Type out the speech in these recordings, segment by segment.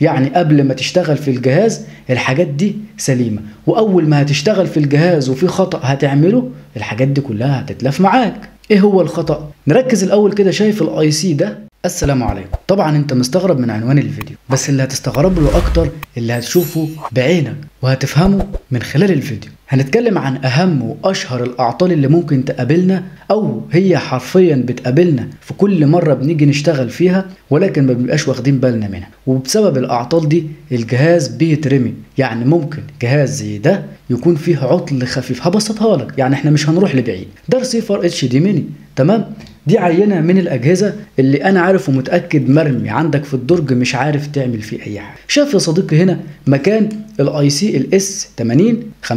يعني قبل ما تشتغل في الجهاز الحاجات دي سليمة وأول ما هتشتغل في الجهاز وفي خطأ هتعمله الحاجات دي كلها هتتلف معاك ايه هو الخطأ؟ نركز الأول كده شايف الاي سي ده السلام عليكم طبعا انت مستغرب من عنوان الفيديو بس اللي هتستغرب له اكتر اللي هتشوفه بعينك وهتفهمه من خلال الفيديو هنتكلم عن اهم واشهر الاعطال اللي ممكن تقابلنا او هي حرفيا بتقابلنا في كل مره بنيجي نشتغل فيها ولكن ما بنبقاش واخدين بالنا منها وبسبب الاعطال دي الجهاز بيترمي يعني ممكن جهاز زي ده يكون فيه عطل خفيف هبسطها لك يعني احنا مش هنروح لبعيد ده رسيفر اتش دي ميني تمام دي عينه من الاجهزه اللي انا عارف ومتاكد مرمي عندك في الدرج مش عارف تعمل فيه اي حاجه شاف يا صديقي هنا مكان الاي سي الاس 80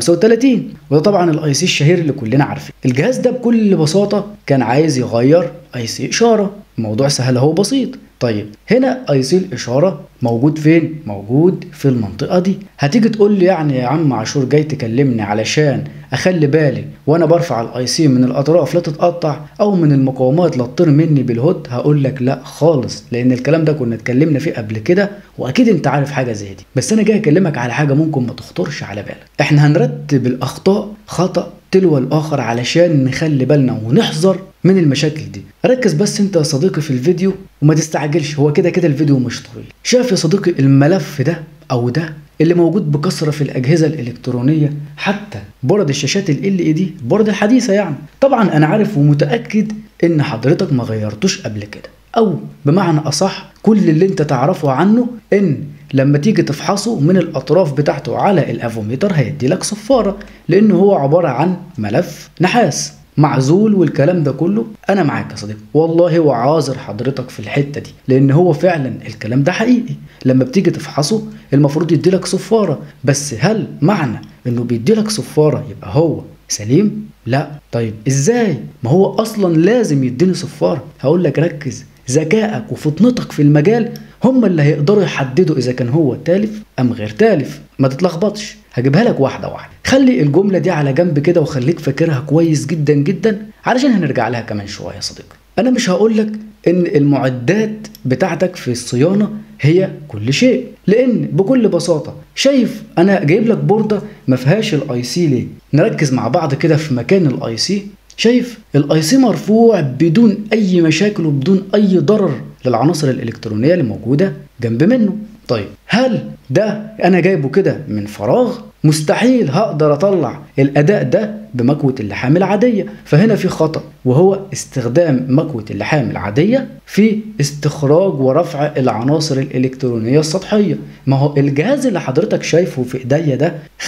35 وده طبعا الاي سي الشهير اللي كلنا عارفين الجهاز ده بكل بساطه كان عايز يغير اي سي اشاره الموضوع سهل اهو بسيط طيب هنا اي سي الاشاره موجود فين موجود في المنطقه دي هتيجي تقول لي يعني يا عم عاشور جاي تكلمني علشان اخلي بالي وانا برفع الاي سي من الاطراف لا تتقطع او من المقاومات لا تطير مني بالهود هقول لك لا خالص لان الكلام ده كنا اتكلمنا فيه قبل كده واكيد انت عارف حاجه زي دي بس انا جاي اكلمك على حاجه ممكن ما تخطرش على بالك احنا هنرتب الاخطاء خطا تلو الاخر علشان نخلي بالنا ونحذر من المشاكل دي ركز بس انت يا صديقي في الفيديو وما تستعجلش هو كده كده الفيديو مش طويل شايف يا صديقي الملف ده او ده اللي موجود بكثره في الاجهزه الالكترونيه حتى بورد الشاشات ال ال دي البورد الحديثه يعني طبعا انا عارف ومتاكد ان حضرتك ما غيرتوش قبل كده او بمعنى اصح كل اللي انت تعرفه عنه ان لما تيجي تفحصه من الاطراف بتاعته على الافوميتر هيدي لك صفاره لان هو عباره عن ملف نحاس معزول والكلام ده كله انا معاك يا صديقي والله وعاذر حضرتك في الحته دي لان هو فعلا الكلام ده حقيقي لما بتيجي تفحصه المفروض يديلك صفاره بس هل معنى انه بيديلك صفاره يبقى هو سليم لا طيب ازاي ما هو اصلا لازم يديني صفاره هقول لك ركز ذكائك وفطنتك في المجال هم اللي هيقدروا يحددوا اذا كان هو تالف ام غير تالف ما تتلخبطش هجيبها لك واحده واحده خلي الجمله دي على جنب كده وخليك فاكرها كويس جدا جدا علشان هنرجع لها كمان شويه يا صديقي انا مش هقول لك ان المعدات بتاعتك في الصيانه هي كل شيء لان بكل بساطه شايف انا جايب لك بورده ما فيهاش الاي سي ليه نركز مع بعض كده في مكان الاي سي شايف الاي سي مرفوع بدون اي مشاكل وبدون اي ضرر للعناصر الالكترونيه اللي موجوده جنب منه طيب هل ده انا جايبه كده من فراغ مستحيل هقدر اطلع الاداء ده بمكوه اللحام العاديه فهنا في خطا وهو استخدام مكوه اللحام العاديه في استخراج ورفع العناصر الالكترونيه السطحيه ما هو الجهاز اللي حضرتك شايفه في ايديا ده 95%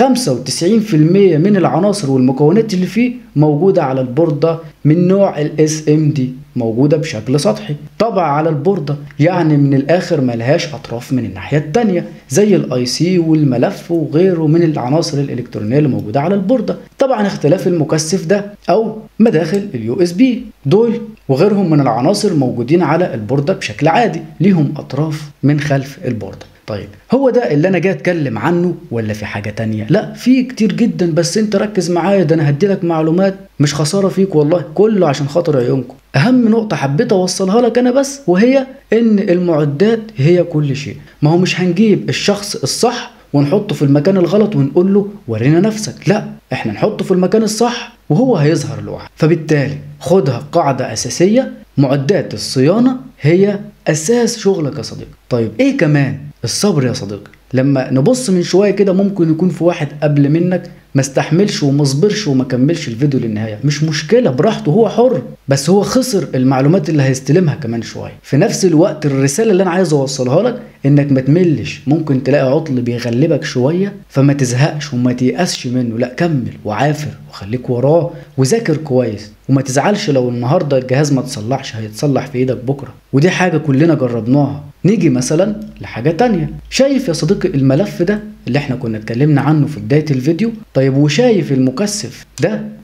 من العناصر والمكونات اللي فيه موجوده على البورده من نوع الاس ام دي موجودة بشكل سطحي طبع على البوردة يعني من الآخر ملهاش أطراف من الناحية التانية زي الاي سي والملف وغيره من العناصر الإلكترونية اللي موجودة على البوردة طبعا اختلاف المكثف ده أو مداخل اليو اس بي دول وغيرهم من العناصر موجودين على البوردة بشكل عادي ليهم أطراف من خلف البوردة طيب هو ده اللي انا جاي اتكلم عنه ولا في حاجه تانية لا في كتير جدا بس انت ركز معايا ده انا هديلك معلومات مش خساره فيك والله كله عشان خاطر عيونكم اهم نقطه حبيت اوصلها لك انا بس وهي ان المعدات هي كل شيء ما هو مش هنجيب الشخص الصح ونحطه في المكان الغلط ونقول له ورينا نفسك لا احنا نحطه في المكان الصح وهو هيظهر لوحده فبالتالي خدها قاعده اساسيه معدات الصيانه هي اساس شغلك يا صديقي طيب ايه كمان الصبر يا صديقي لما نبص من شويه كده ممكن يكون في واحد قبل منك ما استحملش وما صبرش وما كملش الفيديو للنهايه مش مشكله براحته هو حر بس هو خسر المعلومات اللي هيستلمها كمان شويه في نفس الوقت الرساله اللي انا عايز اوصلها لك انك ما تملش ممكن تلاقي عطل بيغلبك شويه فما تزهقش وما تيأسش منه لا كمل وعافر وخليك وراه وذاكر كويس وما تزعلش لو النهارده الجهاز ما تصلحش هيتصلح في ايدك بكره ودي حاجه كلنا جربناها نيجي مثلا لحاجه تانية شايف يا صديقي الملف ده اللي احنا كنا اتكلمنا عنه في بدايه الفيديو طيب وشايف المكثف ده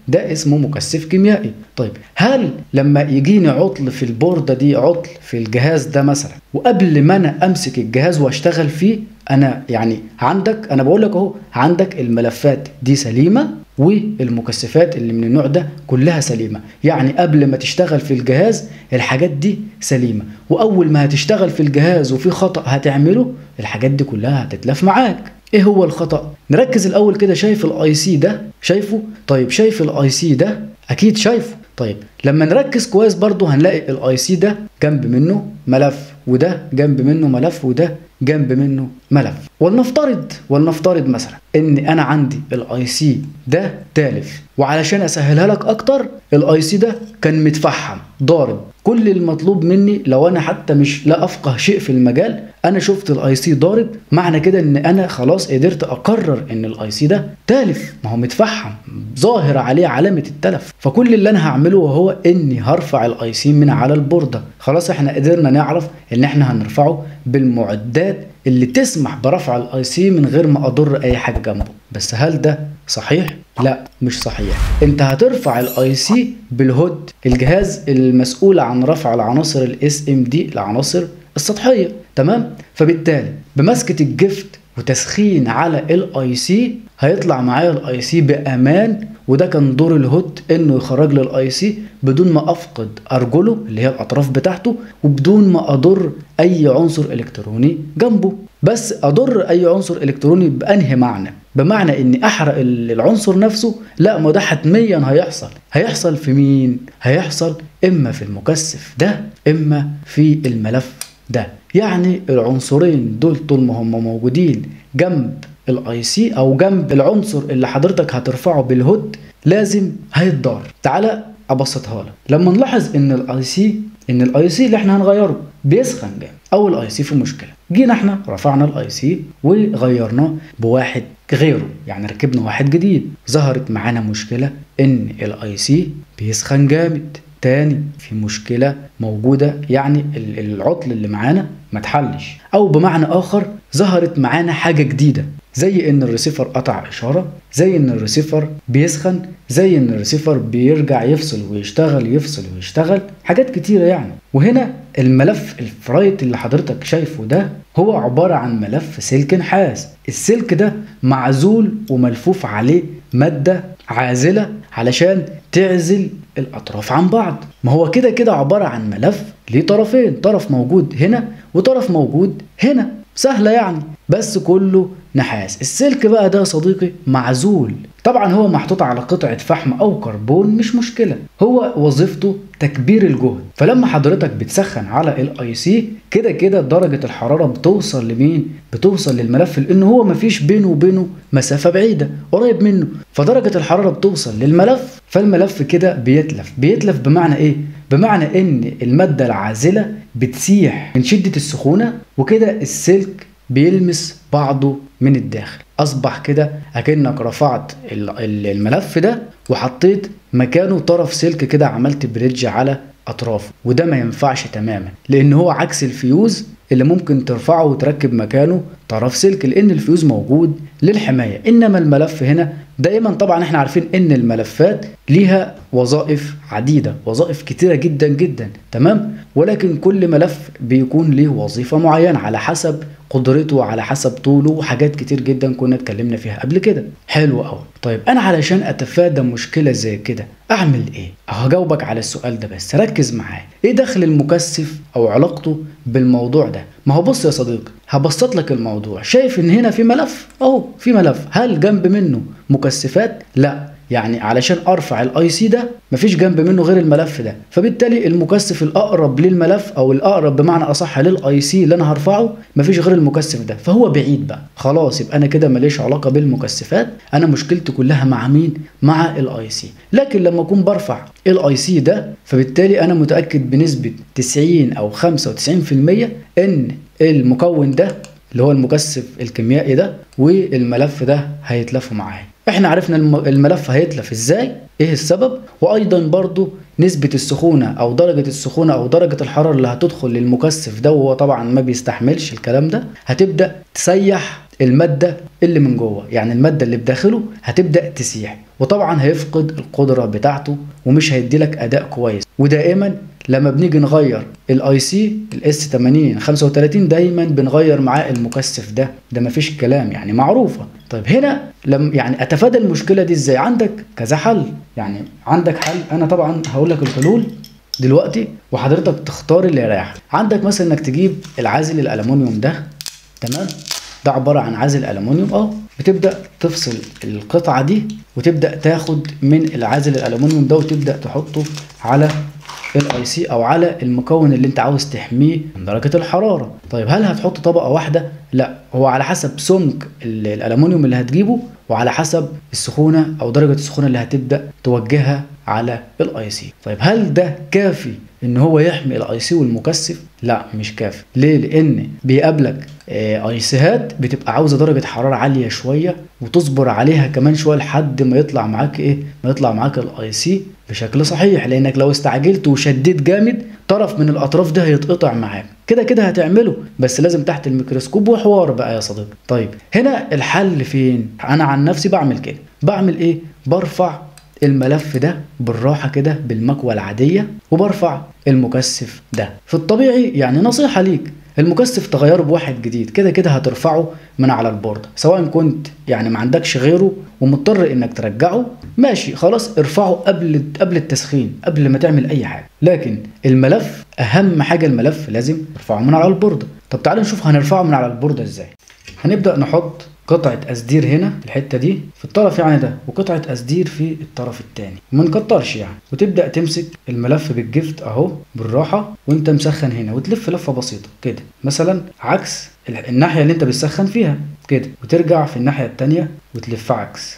ده اسمه مكثف كيميائي طيب هل لما يجيني عطل في البوردة دي عطل في الجهاز ده مثلا وقبل ما انا امسك الجهاز واشتغل فيه انا يعني عندك انا بقول لك اهو عندك الملفات دي سليمه والمكثفات اللي من النوع ده كلها سليمه يعني قبل ما تشتغل في الجهاز الحاجات دي سليمه واول ما هتشتغل في الجهاز وفي خطا هتعمله الحاجات دي كلها هتتلف معاك ايه هو الخطا نركز الاول كده شايف الاي سي ده شايفه طيب شايف الاي سي ده اكيد شايفه طيب لما نركز كويس برضو هنلاقي الاي سي ده جنب منه ملف وده جنب منه ملف وده جنب منه ملف ولنفترض ولنفترض مثلا ان انا عندي الاي سي ده تالف وعلشان اسهلها لك اكتر الاي سي ده كان متفحم ضارب كل المطلوب مني لو انا حتى مش لا افقه شيء في المجال انا شفت الاي سي ضارب معنى كده ان انا خلاص قدرت اقرر ان الاي سي ده تالف ما هو متفحم ظاهر عليه علامه التلف فكل اللي انا هعمله هو اني هرفع الاي سي من على البورده خلاص احنا قدرنا نعرف ان احنا هنرفعه بالمعدات اللي تسمح برفع الاي سي من غير ما اضر اي حاجه جنبه بس هل ده صحيح لا مش صحيح انت هترفع الاي سي بالهود الجهاز المسؤول عن رفع العناصر الاس ام دي العناصر السطحيه تمام فبالتالي بمسكه الجفت وتسخين على الاي سي هيطلع معايا الاي سي بامان وده كان دور الهوت انه يخرج لي الاي سي بدون ما افقد ارجله اللي هي الاطراف بتاعته وبدون ما اضر اي عنصر الكتروني جنبه بس اضر اي عنصر الكتروني بانهي معنى بمعنى اني احرق العنصر نفسه لا ما ده حتميا هيحصل هيحصل في مين هيحصل اما في المكثف ده اما في الملف ده يعني العنصرين دول طول ما هم موجودين جنب الاي سي او جنب العنصر اللي حضرتك هترفعه بالهود لازم هيتضار تعالى ابسطها لك لما نلاحظ ان الاي سي ان الاي سي اللي احنا هنغيره بيسخن جامد او الاي سي في مشكله جينا احنا رفعنا الاي سي وغيرناه بواحد غيره يعني ركبنا واحد جديد ظهرت معانا مشكله ان الاي سي بيسخن جامد تاني في مشكله موجوده يعني العطل اللي معانا ما اتحلش او بمعنى اخر ظهرت معانا حاجه جديده زي ان الريسيفر قطع اشاره زي ان الريسيفر بيسخن زي ان الريسيفر بيرجع يفصل ويشتغل يفصل ويشتغل حاجات كتيره يعني وهنا الملف الفرايت اللي حضرتك شايفه ده هو عباره عن ملف سلك نحاس السلك ده معزول وملفوف عليه ماده عازله علشان تعزل الاطراف عن بعض ما هو كده كده عباره عن ملف ليه طرفين طرف موجود هنا وطرف موجود هنا سهله يعني بس كله نحاس السلك بقى ده يا صديقي معزول طبعا هو محطوط على قطعة فحم أو كربون مش مشكلة هو وظيفته تكبير الجهد فلما حضرتك بتسخن على الاي سي كده كده درجة الحرارة بتوصل لمين؟ بتوصل للملف لأن هو مفيش بينه وبينه مسافة بعيدة قريب منه فدرجة الحرارة بتوصل للملف فالملف كده بيتلف بيتلف بمعنى إيه؟ بمعنى إن المادة العازلة بتسيح من شدة السخونة وكده السلك بيلمس بعضه من الداخل اصبح كده اكنك رفعت الملف ده وحطيت مكانه طرف سلك كده عملت بريدج على اطرافه وده ما ينفعش تماما لان هو عكس الفيوز اللي ممكن ترفعه وتركب مكانه طرف سلك لان الفيوز موجود للحمايه انما الملف هنا دائما طبعا احنا عارفين ان الملفات ليها وظائف عديده وظائف كتيره جدا جدا تمام ولكن كل ملف بيكون ليه وظيفه معينه على حسب قدرته على حسب طوله وحاجات كتير جدا كنا اتكلمنا فيها قبل كده حلو قوي طيب انا علشان اتفادى مشكله زي كده اعمل ايه هجاوبك على السؤال ده بس ركز معايا ايه دخل المكثف او علاقته بالموضوع ده ما هو بص يا صديقي هبسط لك الموضوع شايف ان هنا في ملف اهو في ملف هل جنب منه مكثفات لا يعني علشان ارفع الاي سي ده مفيش جنب منه غير الملف ده فبالتالي المكثف الاقرب للملف او الاقرب بمعنى اصح للاي سي اللي انا هرفعه مفيش غير المكثف ده فهو بعيد بقى خلاص يبقى انا كده ماليش علاقه بالمكثفات انا مشكلتي كلها مع مين مع الاي سي لكن لما اكون برفع الاي سي ده فبالتالي انا متاكد بنسبه 90 او 95% ان المكون ده اللي هو المكثف الكيميائي ده والملف ده هيتلفوا معايا احنا عرفنا الملف هيتلف ازاي ايه السبب وايضا برضو نسبة السخونة او درجة السخونة او درجة الحرارة اللي هتدخل للمكثف ده وهو طبعا ما بيستحملش الكلام ده هتبدأ تسيح المادة اللي من جوه يعني المادة اللي بداخله هتبدأ تسيح وطبعا هيفقد القدره بتاعته ومش هيدي لك اداء كويس ودائما لما بنيجي نغير الاي سي الاس 80 35 دايما بنغير معاه المكثف ده ده مفيش كلام يعني معروفه طيب هنا لم يعني اتفادى المشكله دي ازاي عندك كذا حل يعني عندك حل انا طبعا هقول لك الحلول دلوقتي وحضرتك تختار اللي يريحك عندك مثلا انك تجيب العازل الالومنيوم ده تمام ده عباره عن عازل الالومنيوم اه بتبدا تفصل القطعه دي وتبدا تاخد من العازل الالومنيوم ده وتبدا تحطه على الاي سي او على المكون اللي انت عاوز تحميه من درجه الحراره طيب هل هتحط طبقه واحده لا هو على حسب سمك الالومنيوم اللي هتجيبه وعلى حسب السخونه او درجه السخونه اللي هتبدا توجهها على الاي سي طيب هل ده كافي ان هو يحمي الاي سي والمكثف لا مش كافي ليه لان بيقابلك اي سيهات بتبقى عاوزه درجه حراره عاليه شويه وتصبر عليها كمان شويه لحد ما يطلع معاك ايه ما يطلع معاك الاي سي بشكل صحيح لانك لو استعجلت وشديت جامد طرف من الاطراف ده هيتقطع معاك كده كده هتعمله بس لازم تحت الميكروسكوب وحوار بقى يا صديقي طيب هنا الحل فين انا عن نفسي بعمل كده بعمل ايه برفع الملف ده بالراحة كده بالمكوى العادية وبرفع المكثف ده في الطبيعي يعني نصيحة ليك المكثف تغيره بواحد جديد كده كده هترفعه من على البورد سواء كنت يعني ما عندكش غيره ومضطر انك ترجعه ماشي خلاص ارفعه قبل قبل التسخين قبل ما تعمل اي حاجه لكن الملف اهم حاجه الملف لازم ترفعه من على البورده طب تعالوا نشوف هنرفعه من على البورده ازاي هنبدا نحط قطعة أسدير هنا الحتة دي في الطرف يعني ده وقطعة أسدير في الطرف التاني وما نكترش يعني وتبدأ تمسك الملف بالجفت أهو بالراحة وأنت مسخن هنا وتلف لفة بسيطة كده مثلا عكس الناحية اللي أنت بتسخن فيها كده وترجع في الناحية التانية وتلف عكس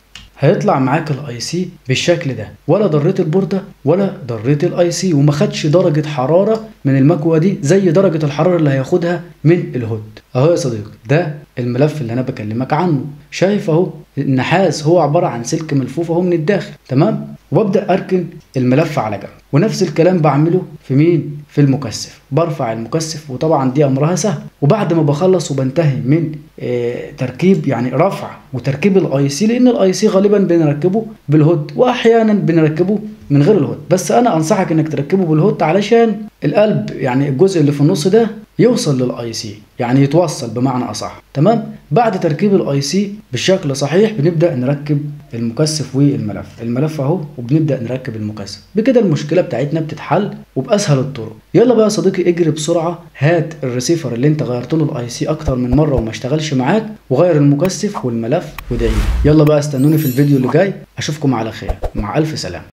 هيطلع معاك الاي سي بالشكل ده ولا ضريت البورده ولا ضريت الاي سي وما خدش درجه حراره من المكوه دي زي درجه الحراره اللي هياخدها من الهود اهو يا صديقي ده الملف اللي انا بكلمك عنه شايف اهو النحاس هو عباره عن سلك ملفوف اهو من الداخل تمام وببدا اركن الملف على جنب ونفس الكلام بعمله في مين في المكثف برفع المكثف وطبعا دي امرها سهل وبعد ما بخلص وبنتهي من آه تركيب يعني رفع وتركيب الاي سي لان الاي سي غالبا بنركبه بالهود واحيانا بنركبه من غير الهود بس انا انصحك انك تركبه بالهود علشان القلب يعني الجزء اللي في النص ده يوصل للاي سي يعني يتوصل بمعنى اصح تمام بعد تركيب الاي سي بالشكل صحيح بنبدا نركب المكثف والملف الملف اهو وبنبدا نركب المكثف بكده المشكله بتاعتنا بتتحل وباسهل الطرق يلا بقى يا صديقي اجري بسرعه هات الريسيفر اللي انت غيرت له الاي سي اكتر من مره وما اشتغلش معاك وغير المكثف والملف وادعي يلا بقى استنوني في الفيديو اللي جاي اشوفكم على خير مع الف سلامه